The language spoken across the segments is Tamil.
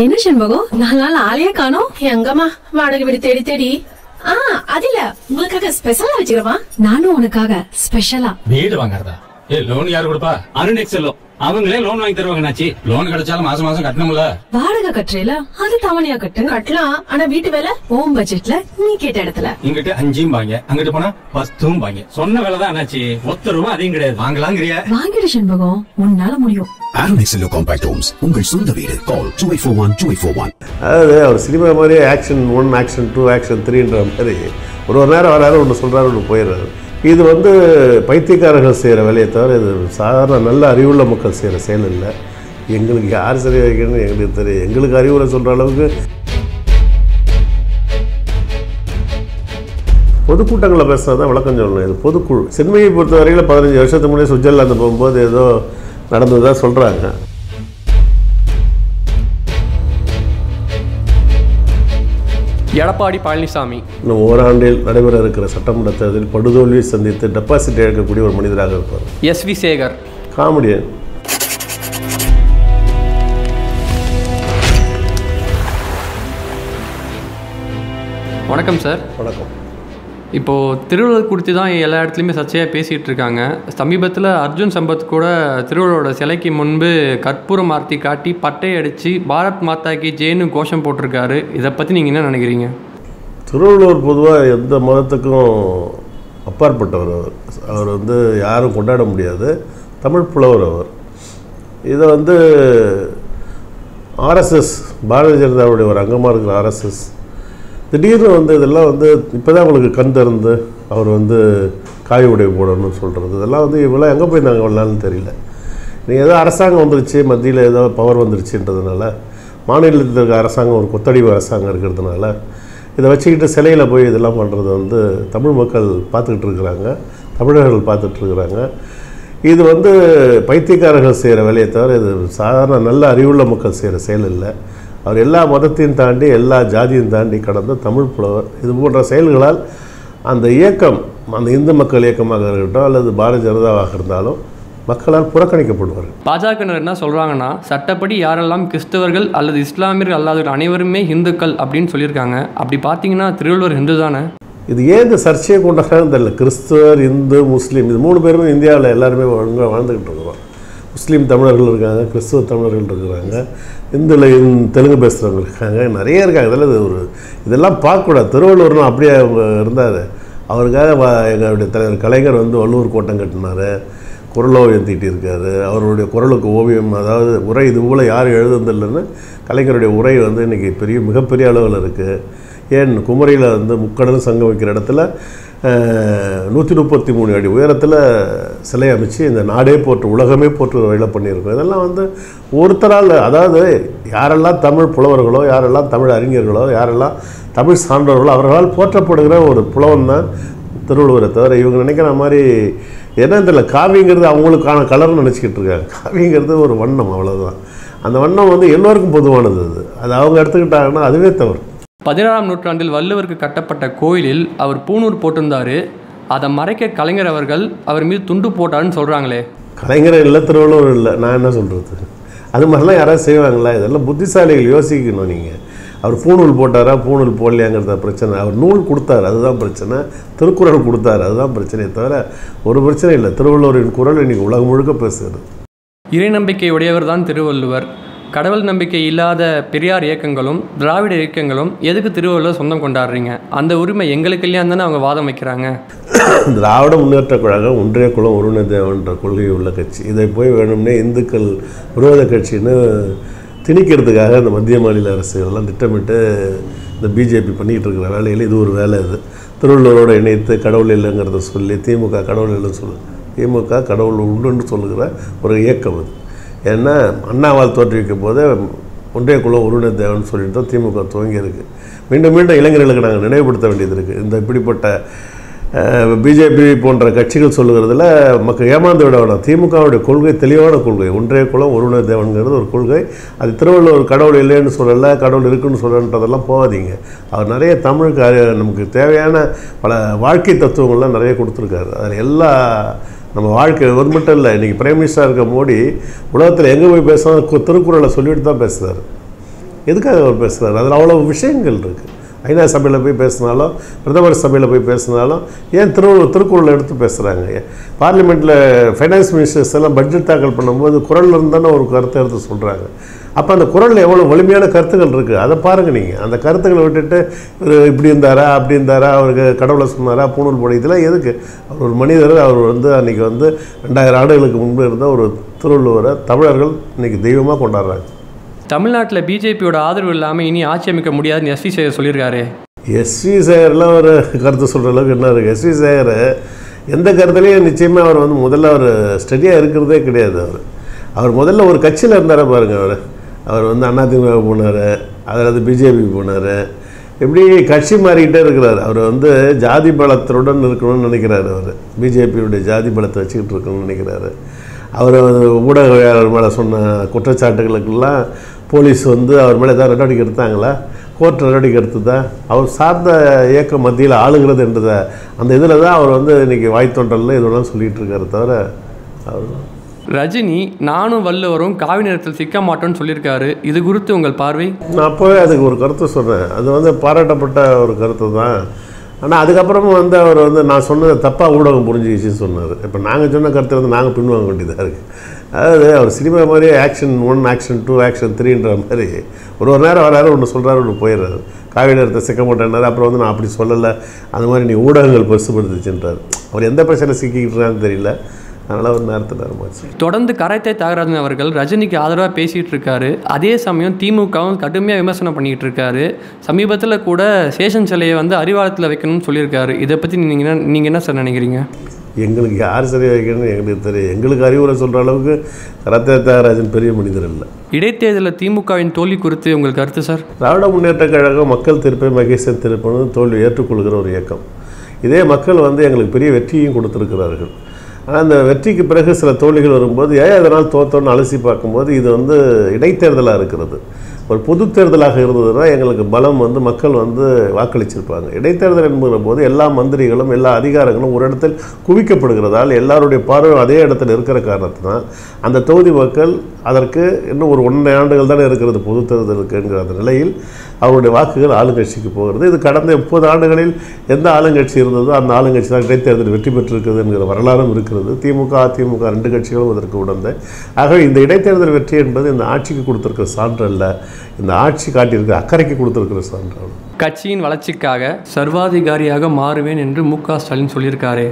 என்ன சண்முகம் நாலு நாள் ஆளையே காணோம் எங்கம்மா வாடகை வீடு தேடி தேடி ஆ அது இல்ல உங்களுக்காக ஸ்பெஷலா வச்சுக்கிறவா நானும் உனக்காக ஸ்பெஷலா வீடு வாங்குறதா ஏ லோன் யாரு கொடுப்பா அருண் எக்ஸலோ அவங்களே லோன் வாங்கி தருவாங்க நாச்சி லோன் கிடைச்சாலும் மாசம் மாசம் கட்டணும்ல வாடகை கட்டுறேல அது தவணையா கட்டு கட்டலாம் ஆனா வீட்டு வேலை ஓம் பட்ஜெட்ல நீ கேட்ட இடத்துல இங்கிட்ட அஞ்சும் வாங்க அங்கிட்டு போனா பத்தும் வாங்க சொன்ன வேலை தான் என்னாச்சு ஒத்த ரூபா அதிகம் கிடையாது வாங்கலாங்கிறியா வாங்கிடு சண்முகம் உன்னால முடியும் அருணேசலோ காம்பாக்ட் ஹோம்ஸ் உங்கள் சொந்த வீடு call two eight four one two eight four one அதாவது அவர் சினிமா மாதிரி action one action two action த்ரீன்ற மாதிரி ஒரு ஒரு நேரம் வராரு ஒன்று சொல்கிறாரு ஒன்று போயிடுறாரு இது வந்து பைத்தியக்காரர்கள் செய்கிற வேலையை தவிர இது சாதாரண நல்ல அறிவுள்ள மக்கள் செய்கிற செயல் இல்லை எங்களுக்கு யார் சரி வைக்கணும்னு எங்களுக்கு தெரியும் எங்களுக்கு அறிவுரை சொல்கிற அளவுக்கு பொதுக்கூட்டங்களில் பேசுறது தான் விளக்கம் சொல்லணும் இது பொதுக்குழு சின்மையை பொறுத்த வரையில் பதினஞ்சு வருஷத்துக்கு முன்னாடி சுவிட்சர்லாந்து போகும்போது ஏதோ நடந்ததாக சொல்கிறாங்க எடப்பாடி பழனிசாமி இன்னும் ஓராண்டில் நடைபெற இருக்கிற சட்டமன்ற தேர்தலில் படுதோல்வியை சந்தித்து டெபாசிட் இழக்கக்கூடிய ஒரு மனிதராக இருப்பார் எஸ் வி சேகர் காமெடியன் வணக்கம் சார் வணக்கம் இப்போது திருவள்ளுவர் குறித்து தான் எல்லா இடத்துலையுமே சர்ச்சையாக பேசிகிட்டு இருக்காங்க சமீபத்தில் அர்ஜுன் சம்பத் கூட திருவள்ளுவரோட சிலைக்கு முன்பு கற்பூரம் ஆர்த்தி காட்டி பட்டை அடித்து பாரத் மாதா கி ஜெயின்னு கோஷம் போட்டிருக்காரு இதை பற்றி நீங்கள் என்ன நினைக்கிறீங்க திருவள்ளுவர் பொதுவாக எந்த மதத்துக்கும் அப்பாற்பட்டவர் அவர் அவர் வந்து யாரும் கொண்டாட முடியாது தமிழ் புலவர் அவர் இதை வந்து ஆர்எஸ்எஸ் பாரதிய ஜனதாவுடைய ஒரு அங்கமாக இருக்கிற ஆர்எஸ்எஸ் திடீர்னு வந்து இதெல்லாம் வந்து இப்போ தான் உங்களுக்கு கண் திறந்து அவர் வந்து காய் உடை போடணும்னு சொல்கிறது இதெல்லாம் வந்து இவ்வளோ எங்கே போயிருந்தாங்க இவ்வளோ நாள்னு தெரியல நீங்கள் ஏதோ அரசாங்கம் வந்துருச்சு மத்தியில் ஏதோ பவர் வந்துருச்சுன்றதுனால மாநிலத்தில் இருக்க அரசாங்கம் ஒரு கொத்தடிவு அரசாங்கம் இருக்கிறதுனால இதை வச்சுக்கிட்டு சிலையில் போய் இதெல்லாம் பண்ணுறது வந்து தமிழ் மக்கள் பார்த்துக்கிட்டு இருக்கிறாங்க தமிழர்கள் பார்த்துட்டு இருக்கிறாங்க இது வந்து பைத்தியக்காரர்கள் செய்கிற வேலையை தவிர இது சாதாரண நல்ல அறிவுள்ள மக்கள் செய்கிற செயல் இல்லை அவர் எல்லா மதத்தையும் தாண்டி எல்லா ஜாதியும் தாண்டி கடந்த தமிழ் புலவர் இது போன்ற செயல்களால் அந்த இயக்கம் அந்த இந்து மக்கள் இயக்கமாக இருக்கட்டும் அல்லது பாரதிய ஜனதாவாக இருந்தாலும் மக்களால் புறக்கணிக்கப்படுவார்கள் பாஜகவினர் என்ன சொல்கிறாங்கன்னா சட்டப்படி யாரெல்லாம் கிறிஸ்தவர்கள் அல்லது இஸ்லாமியர்கள் அல்லாதவர்கள் அனைவருமே இந்துக்கள் அப்படின்னு சொல்லியிருக்காங்க அப்படி பார்த்தீங்கன்னா திருவள்ளுவர் ஹிந்து தானே இது ஏன் இந்த சர்ச்சையை கொண்டாடுறாங்கன்னு தெரியல கிறிஸ்துவர் இந்து முஸ்லீம் இது மூணு பேருமே இந்தியாவில் எல்லாருமே ஒழுங்காக வாழ்ந்துக்கிட்டு இருக்கிறோம் முஸ்லீம் தமிழர்கள் இருக்காங்க கிறிஸ்துவ தமிழர்கள் இருக்கிறாங்க இந்துல இந் தெலுங்கு பேசுகிறவங்க இருக்காங்க நிறைய இருக்காங்க இதெல்லாம் இது ஒரு இதெல்லாம் பார்க்கக்கூடாது திருவள்ளுவர்னு அப்படியே அவங்க இருந்தார் அவருக்காக வ- எங்களுடைய தலைவர் கலைஞர் வந்து வள்ளுவர் கோட்டம் கட்டினார் குரலோவியம் தீட்டியிருக்காரு அவருடைய குரலுக்கு ஓவியம் அதாவது உரை இது போல் யார் எழுதுனதில்லைன்னு கலைஞருடைய உரை வந்து இன்றைக்கி பெரிய மிகப்பெரிய அளவில் இருக்குது ஏன் குமரியில் வந்து முக்கடலும் சங்கமிக்கிற இடத்துல நூற்றி முப்பத்தி மூணு அடி உயரத்தில் சிலை அமைச்சு இந்த நாடே போற்று உலகமே போற்று வகையில் பண்ணியிருக்கோம் இதெல்லாம் வந்து ஒருத்தரால் அதாவது யாரெல்லாம் தமிழ் புலவர்களோ யாரெல்லாம் தமிழ் அறிஞர்களோ யாரெல்லாம் தமிழ் சான்றோர்களோ அவர்களால் போற்றப்படுகிற ஒரு புலவன் தான் திருவள்ளுவரை தவிர இவங்க நினைக்கிற மாதிரி என்ன தெரியல காவிங்கிறது அவங்களுக்கான கலர்னு நினச்சிக்கிட்டு இருக்காங்க காவிங்கிறது ஒரு வண்ணம் அவ்வளோதான் அந்த வண்ணம் வந்து எல்லோருக்கும் பொதுவானது அது அது அவங்க எடுத்துக்கிட்டாங்கன்னா அதுவே தவறு பதினாறாம் நூற்றாண்டில் வள்ளுவருக்கு கட்டப்பட்ட கோயிலில் அவர் பூணூர் போட்டிருந்தாரு அதை மறைக்க கலைஞர் அவர்கள் அவர் மீது துண்டு போட்டாருன்னு சொல்கிறாங்களே கலைஞர் இல்லை திருவள்ளுவர் இல்லை நான் என்ன சொல்கிறது அது மாதிரிலாம் யாராவது செய்வாங்களா இதெல்லாம் புத்திசாலிகள் யோசிக்கணும் நீங்கள் அவர் பூணூல் போட்டாரா பூணூல் போடலையாங்கிறத பிரச்சனை அவர் நூல் கொடுத்தாரு அதுதான் பிரச்சனை திருக்குறள் கொடுத்தாரு அதுதான் பிரச்சனையே தவிர ஒரு பிரச்சனை இல்லை திருவள்ளுவரின் குரல் இன்னைக்கு உலகம் முழுக்க பேசுகிறது இறை நம்பிக்கை உடையவர் தான் திருவள்ளுவர் கடவுள் நம்பிக்கை இல்லாத பெரியார் இயக்கங்களும் திராவிட இயக்கங்களும் எதுக்கு திருவள்ளுவர் சொந்தம் கொண்டாடுறீங்க அந்த உரிமை எங்களுக்கு இல்லையா தானே அவங்க வாதம் வைக்கிறாங்க திராவிட முன்னேற்ற கழகம் ஒன்றிய குலம் ஒருவன தேவன்ற கொள்கை உள்ள கட்சி இதை போய் வேணும்னே இந்துக்கள் விரோத கட்சின்னு திணிக்கிறதுக்காக இந்த மத்திய மாநில அரசுகள்லாம் திட்டமிட்டு இந்த பிஜேபி பண்ணிக்கிட்டு இருக்கிற வேலையில் இது ஒரு வேலை இது திருவள்ளுவரோடு இணைத்து கடவுள் இல்லைங்கிறத சொல்லி திமுக கடவுள் இல்லைன்னு சொல்லு திமுக கடவுள் உண்டுன்னு சொல்லுகிற ஒரு இயக்கம் அது ஏன்னா அண்ணாவால் தோற்றுவிக்கும் போதே ஒன்றிய குலம் உருண தேவன் சொல்லிட்டு தான் திமுக துவங்கியிருக்கு மீண்டும் மீண்டும் இளைஞர்களுக்கு நாங்கள் நினைவுபடுத்த வேண்டியது இருக்குது இந்த இப்படிப்பட்ட பிஜேபி போன்ற கட்சிகள் சொல்லுகிறதுல மக்கள் ஏமாந்து விட வேண்டாம் திமுகவுடைய கொள்கை தெளிவான கொள்கை ஒன்றிய குலம் ஒருவன தேவன்கிறது ஒரு கொள்கை அது திருவள்ளுவர் கடவுள் இல்லைன்னு சொல்லலை கடவுள் இருக்குன்னு சொல்லன்றதெல்லாம் போகாதீங்க அவர் நிறைய தமிழுக்கு அறி- நமக்கு தேவையான பல வாழ்க்கை தத்துவங்கள்லாம் நிறைய கொடுத்துருக்காரு அதில் எல்லா நம்ம வாழ்க்கை ஒரு மட்டும் இல்லை இன்றைக்கி பிரைம் மினிஸ்டராக இருக்க மோடி உலகத்தில் எங்கே போய் பேசினாலும் கு- திருக்குறளை சொல்லிட்டு தான் பேசுகிறார் எதுக்காக அவர் பேசுகிறார் அதில் அவ்வளோ விஷயங்கள் இருக்குது ஐநா சபையில் போய் பேசினாலும் பிரதமர் சபையில் போய் பேசினாலும் ஏன் திருவள்ளுவர் திருக்குறள் எடுத்து பேசுகிறாங்க பார்லிமெண்ட்டில் ஃபைனான்ஸ் மினிஸ்டர்ஸ் எல்லாம் பட்ஜெட் தாக்கல் பண்ணும்போது குரல்ல இருந்து தானே ஒரு கருத்தை எடுத்து சொல்கிறாங்க அப்போ அந்த குரலில் எவ்வளோ வலிமையான கருத்துக்கள் இருக்குது அதை பாருங்கள் நீங்கள் அந்த கருத்துக்களை விட்டுட்டு இவர் இப்படி இருந்தாரா அப்படி இருந்தாரா அவருக்கு கடவுளை சொன்னாரா பூணூல் போட இதெல்லாம் எதுக்கு அவர் ஒரு மனிதர் அவர் வந்து அன்றைக்கி வந்து ரெண்டாயிரம் ஆண்டுகளுக்கு முன்பு இருந்த ஒரு திருவள்ளுவரை தமிழர்கள் இன்றைக்கி தெய்வமாக கொண்டாடுறாங்க தமிழ்நாட்டில் பிஜேபியோட ஆதரவு இல்லாமல் இனி ஆட்சி அமைக்க முடியாதுன்னு எஸ்வி சேகர் சொல்லியிருக்காரு எஸ்வி சேகர்லாம் ஒரு கருத்து சொல்கிற அளவுக்கு என்ன இருக்குது எஸ்வி சேகர் எந்த கருத்துலையும் நிச்சயமாக அவர் வந்து முதல்ல அவர் ஸ்டடியாக இருக்கிறதே கிடையாது அவர் அவர் முதல்ல ஒரு கட்சியில் இருந்தார பாருங்க அவர் அவர் வந்து அதிமுக போனார் அதில் வந்து பிஜேபி போனார் இப்படி கட்சி மாறிக்கிட்டே இருக்கிறார் அவர் வந்து ஜாதி பலத்துடன் இருக்கணும்னு நினைக்கிறாரு அவர் பிஜேபியுடைய ஜாதி பலத்தை வச்சுக்கிட்டு இருக்கணும்னு நினைக்கிறாரு அவர் வந்து ஊடகவியாளர் மேலே சொன்ன குற்றச்சாட்டுகளுக்கெல்லாம் போலீஸ் வந்து அவர் மேலே ஏதாவது நடவடிக்கை எடுத்தாங்களா கோர்ட் நடவடிக்கை எடுத்ததா அவர் சார்ந்த இயக்கம் மத்தியில் ஆளுகிறது என்றதை அந்த இதில் தான் அவர் வந்து இன்றைக்கி வாய்த்தொண்டரில் இதெல்லாம் சொல்லிகிட்டு இருக்காரு தவிர அவர் ரஜினி நானும் வள்ளுவரும் காவி நேரத்தில் சிக்க மாட்டோம்னு சொல்லியிருக்காரு இது குறித்து உங்கள் பார்வை நான் அப்போவே அதுக்கு ஒரு கருத்து சொன்னேன் அது வந்து பாராட்டப்பட்ட ஒரு கருத்து தான் ஆனால் அதுக்கப்புறமும் வந்து அவர் வந்து நான் சொன்னதை தப்பாக ஊடகம் புரிஞ்சுக்கிச்சுன்னு சொன்னார் இப்போ நாங்கள் சொன்ன கருத்தை வந்து நாங்கள் பின்வாங்க வேண்டியதாக இருக்குது அதாவது அவர் சினிமா மாதிரியே action one action two action த்ரீன்ற மாதிரி ஒரு ஒரு நேரம் வராரு ஒன்று சொல்கிறாரு ஒன்று போயிடுறாரு காவி நேரத்தை சிக்க மாட்டேன்னாரு அப்புறம் வந்து நான் அப்படி சொல்லலை அந்த மாதிரி நீ ஊடகங்கள் பெருசுபடுத்துச்சுன்றார் அவர் எந்த பிரச்சனை சிக்கிக்கிட்டுறான்னு தெரியல அதனால் அவர் நேரத்தை நேரமாச்சு தொடர்ந்து கரைத்தை தியாகராஜன் அவர்கள் ரஜினிக்கு ஆதரவாக பேசிகிட்டு இருக்காரு அதே சமயம் திமுகவும் கடுமையாக விமர்சனம் பண்ணிக்கிட்டு இருக்காரு சமீபத்தில் கூட சேஷன் சிலையை வந்து அறிவாலயத்தில் வைக்கணும்னு சொல்லியிருக்காரு இதை பற்றி நீங்கள் என்ன நீங்கள் என்ன சார் நினைக்கிறீங்க எங்களுக்கு யார் சரியாக வைக்கணும்னு எங்களுக்கு தெரியும் எங்களுக்கு அறிவுரை சொல்கிற அளவுக்கு ரத்த தியாகராஜன் பெரிய மனிதர் இல்லை இடைத்தேர்தலில் திமுகவின் தோல்வி குறித்து உங்கள் கருத்து சார் திராவிட முன்னேற்றக் கழகம் மக்கள் தீர்ப்பை மகேசன் தீர்ப்புன்னு தோல்வி ஏற்றுக்கொள்கிற ஒரு இயக்கம் இதே மக்கள் வந்து எங்களுக்கு பெரிய வெற்றியும் கொடுத்துருக்கிறார்கள் ஆனால் அந்த வெற்றிக்கு பிறகு சில தோல்விகள் வரும்போது ஏன் அதனால் தோத்தோன்னு அலசி பார்க்கும்போது இது வந்து இடைத்தேர்தலாக இருக்கிறது ஒரு பொது தேர்தலாக இருந்ததுன்னா எங்களுக்கு பலம் வந்து மக்கள் வந்து வாக்களிச்சிருப்பாங்க இடைத்தேர்தல் என்பது போது எல்லா மந்திரிகளும் எல்லா அதிகாரங்களும் ஒரு இடத்தில் குவிக்கப்படுகிறதால் எல்லாருடைய பார்வை அதே இடத்துல இருக்கிற காரணத்தினால் அந்த தொகுதி மக்கள் அதற்கு இன்னும் ஒரு ஒன்றரை ஆண்டுகள் தானே இருக்கிறது பொது தேர்தலுக்குங்கிற அந்த நிலையில் அவருடைய வாக்குகள் ஆளுங்கட்சிக்கு போகிறது இது கடந்த முப்பது ஆண்டுகளில் எந்த ஆளுங்கட்சி இருந்ததோ அந்த ஆளுங்கட்சி தான் இடைத்தேர்தல் வெற்றி பெற்றிருக்கிறது என்கிற வரலாறும் இருக்கிறது திமுக அதிமுக ரெண்டு கட்சிகளும் அதற்கு உடந்தை ஆகவே இந்த இடைத்தேர்தல் வெற்றி என்பது இந்த ஆட்சிக்கு கொடுத்திருக்கிற சான்று அல்ல இந்த ஆட்சி காட்டியிருக்கிற அக்கறைக்கு கொடுத்திருக்கிற சான்று அவ்வளவு. கட்சியின் வளர்ச்சிக்காக சர்வாதிகாரியாக மாறுவேன் என்று மு க ஸ்டாலின் சொல்லியிருக்காரு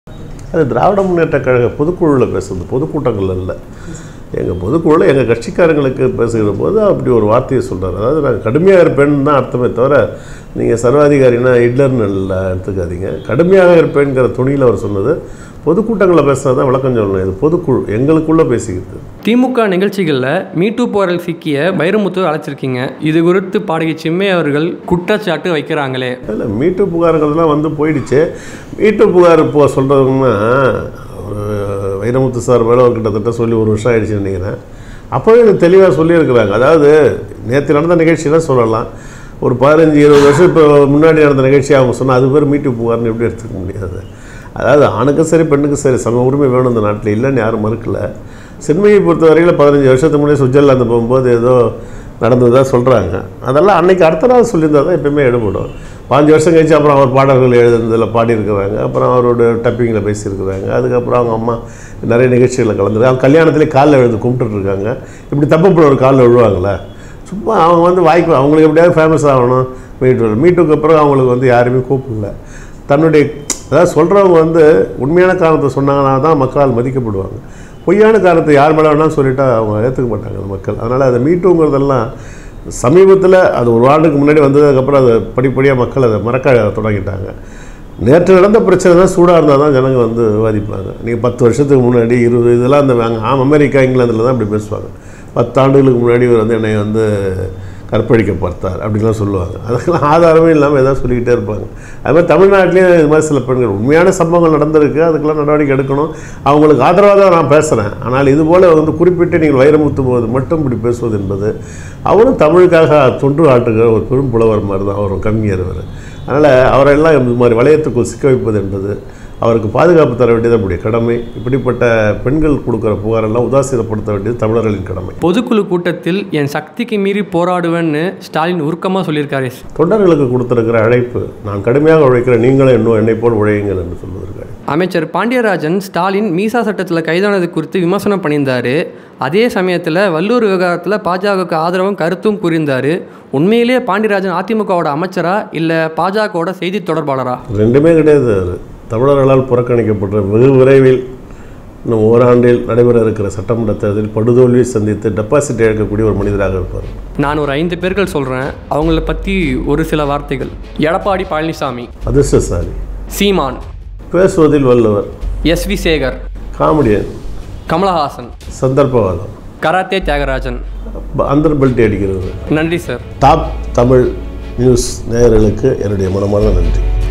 அது திராவிட முன்னேற்றக் கழக பொதுக்குழுவில் பேசுறது பொதுக்கூட்டங்கள் அல்ல எங்கள் பொதுக்குழுவில் எங்கள் கட்சிக்காரங்களுக்கு பேசுகிற போது அப்படி ஒரு வார்த்தையை சொல்கிறார் அதாவது நான் கடுமையாக இருப்பேன்னு தான் அர்த்தமே தவிர நீங்கள் சர்வாதிகாரினா ஹிட்லர்னு இல்லை எடுத்துக்காதீங்க கடுமையாக இருப்பேங்கிற துணியில் அவர் சொன்னது பொதுக்கூட்டங்களில் பேசுனா தான் விளக்கம் சொல்லணும் இது பொதுக்குழு எங்களுக்குள்ளே பேசிக்கிறது திமுக நிகழ்ச்சிகளில் மீட்டு போரில் சிக்கிய வைரமுத்து அழைச்சிருக்கீங்க இது குறித்து பாடகி சிம்மை அவர்கள் குற்றச்சாட்டு வைக்கிறாங்களே இல்லை மீட்டு புகார்கள்லாம் வந்து போயிடுச்சு மீட்டு புகார் இப்போ சொல்கிறதுன்னா ஒரு வைரமுத்து சார் மேலே ஒரு கிட்டத்தட்ட சொல்லி ஒரு வருஷம் ஆயிடுச்சு நினைக்கிறேன் அப்போவே எனக்கு தெளிவாக சொல்லியிருக்கிறாங்க அதாவது நேற்று நடந்த நிகழ்ச்சியெல்லாம் சொல்லலாம் ஒரு பதினஞ்சு இருபது வருஷம் இப்போ முன்னாடி நடந்த நிகழ்ச்சி அவங்க சொன்னால் அது பேர் மீட்டு புகார்னு எப்படி எடுத்துக்க முடியாது அதாவது ஆணுக்கும் சரி பெண்ணுக்கும் சரி சம உரிமை வேணும் இந்த நாட்டில் இல்லைன்னு யாரும் மறுக்கல சின்மையை பொறுத்த வரையில் பதினஞ்சு வருஷத்துக்கு முன்னாடி சுவிட்சர்லாந்து போகும்போது ஏதோ நடந்ததாக சொல்கிறாங்க அதெல்லாம் அன்னைக்கு அடுத்த நாள் சொல்லியிருந்தா தான் எப்பயுமே எடுபடும் பாஞ்சு வருஷம் கழிச்சு அப்புறம் அவர் பாடல்கள் எழுதுனதில் பாடியிருக்கிறாங்க அப்புறம் அவரோட டப்பிங்கில் பேசியிருக்கிறாங்க அதுக்கப்புறம் அவங்க அம்மா நிறைய நிகழ்ச்சிகளில் கலந்துருக்கு அவங்க கல்யாணத்திலே காலில் எழுந்து கும்பிட்டுருக்காங்க இப்படி தப்பு ஒரு காலில் விழுவாங்களே சும்மா அவங்க வந்து வாய்க்கு அவங்களுக்கு எப்படியாவது ஃபேமஸ் ஆகணும் மீட்டு மீட்டுக்கு அப்புறம் அவங்களுக்கு வந்து யாருமே கூப்பிடல தன்னுடைய அதாவது சொல்கிறவங்க வந்து உண்மையான காரணத்தை சொன்னாங்கன்னா தான் மக்களால் மதிக்கப்படுவாங்க பொய்யான காரணத்தை யார் மேலே வேணாலும் சொல்லிட்டா அவங்க ஏற்றுக்க மாட்டாங்க அந்த மக்கள் அதனால் அதை மீட்டுங்கிறதெல்லாம் சமீபத்தில் அது ஒரு ஆண்டுக்கு முன்னாடி வந்ததுக்கப்புறம் அதை படிப்படியாக மக்கள் அதை மறக்க தொடங்கிட்டாங்க நேற்று நடந்த பிரச்சனை தான் சூடாக இருந்தால் தான் ஜனங்க வந்து விவாதிப்பாங்க நீங்கள் பத்து வருஷத்துக்கு முன்னாடி இருபது இதெல்லாம் அந்த அங்கே ஆம் அமெரிக்கா இங்கிலாந்தில் தான் இப்படி பேசுவாங்க பத்து ஆண்டுகளுக்கு முன்னாடி இவர் வந்து என்னை வந்து கற்பழிக்க பார்த்தார் அப்படின்லாம் சொல்லுவாங்க அதுக்கெல்லாம் ஆதாரமே இல்லாமல் எதாவது சொல்லிக்கிட்டே இருப்பாங்க அது மாதிரி தமிழ்நாட்டிலேயும் இது மாதிரி சில பெண்கள் உண்மையான சம்பவங்கள் நடந்திருக்கு அதுக்கெல்லாம் நடவடிக்கை எடுக்கணும் அவங்களுக்கு ஆதரவாக தான் நான் பேசுகிறேன் ஆனால் இது போல் வந்து குறிப்பிட்டு நீங்கள் வைரமுத்தும் போது மட்டும் இப்படி பேசுவது என்பது அவரும் தமிழுக்காக தொன்று ஆட்டுகிற ஒரு பெரும் புலவர் மாதிரி தான் அவரும் கவிஞர் அவர் அதனால் அவரெல்லாம் இது மாதிரி வளையத்துக்குள் சிக்க வைப்பது என்பது அவருக்கு பாதுகாப்பு தர வேண்டியது நம்முடைய கடமை இப்படிப்பட்ட பெண்கள் கொடுக்குற புகாரெல்லாம் உதாசீனப்படுத்த வேண்டியது தமிழர்களின் கடமை பொதுக்குழு கூட்டத்தில் என் சக்திக்கு மீறி போராடுவேன்னு ஸ்டாலின் உருக்கமாக சொல்லியிருக்காரு தொண்டர்களுக்கு கொடுத்திருக்கிற அழைப்பு நான் கடுமையாக உழைக்கிறேன் நீங்களும் இன்னும் என்னை போல் உழையுங்கள் என்று சொல்வதற்கு அமைச்சர் பாண்டியராஜன் ஸ்டாலின் மீசா சட்டத்தில் கைதானது குறித்து விமர்சனம் பண்ணியிருந்தாரு அதே சமயத்தில் வல்லூர் விவகாரத்தில் பாஜகவுக்கு ஆதரவும் கருத்தும் புரிந்தார் உண்மையிலேயே பாண்டியராஜன் அதிமுகவோட அமைச்சரா இல்லை பாஜகவோட செய்தி தொடர்பாளரா ரெண்டுமே கிடையாது அது தமிழர்களால் புறக்கணிக்கப்பட்ட வெகு விரைவில் இன்னும் ஓராண்டில் நடைபெற இருக்கிற சட்டமன்ற தேர்தலில் படுதோல்வி சந்தித்து டெபாசிட் இழக்கக்கூடிய ஒரு மனிதராக இருப்பார் நான் ஒரு ஐந்து பேர்கள் சொல்கிறேன் அவங்கள பற்றி ஒரு சில வார்த்தைகள் எடப்பாடி பழனிசாமி அதிர்ஷ்டசாலி சீமான் பேசுவதில் வல்லவர் S V Sekhar comedian Kamalahaasan சந்தர்ப்பவாதம் கராத்தே தியாகராஜன் அந்தர் பெல்ட்டி அடிக்கிறது நன்றி சார் டாப் தமிழ் நியூஸ் நேயர்களுக்கு என்னுடைய மனமான நன்றி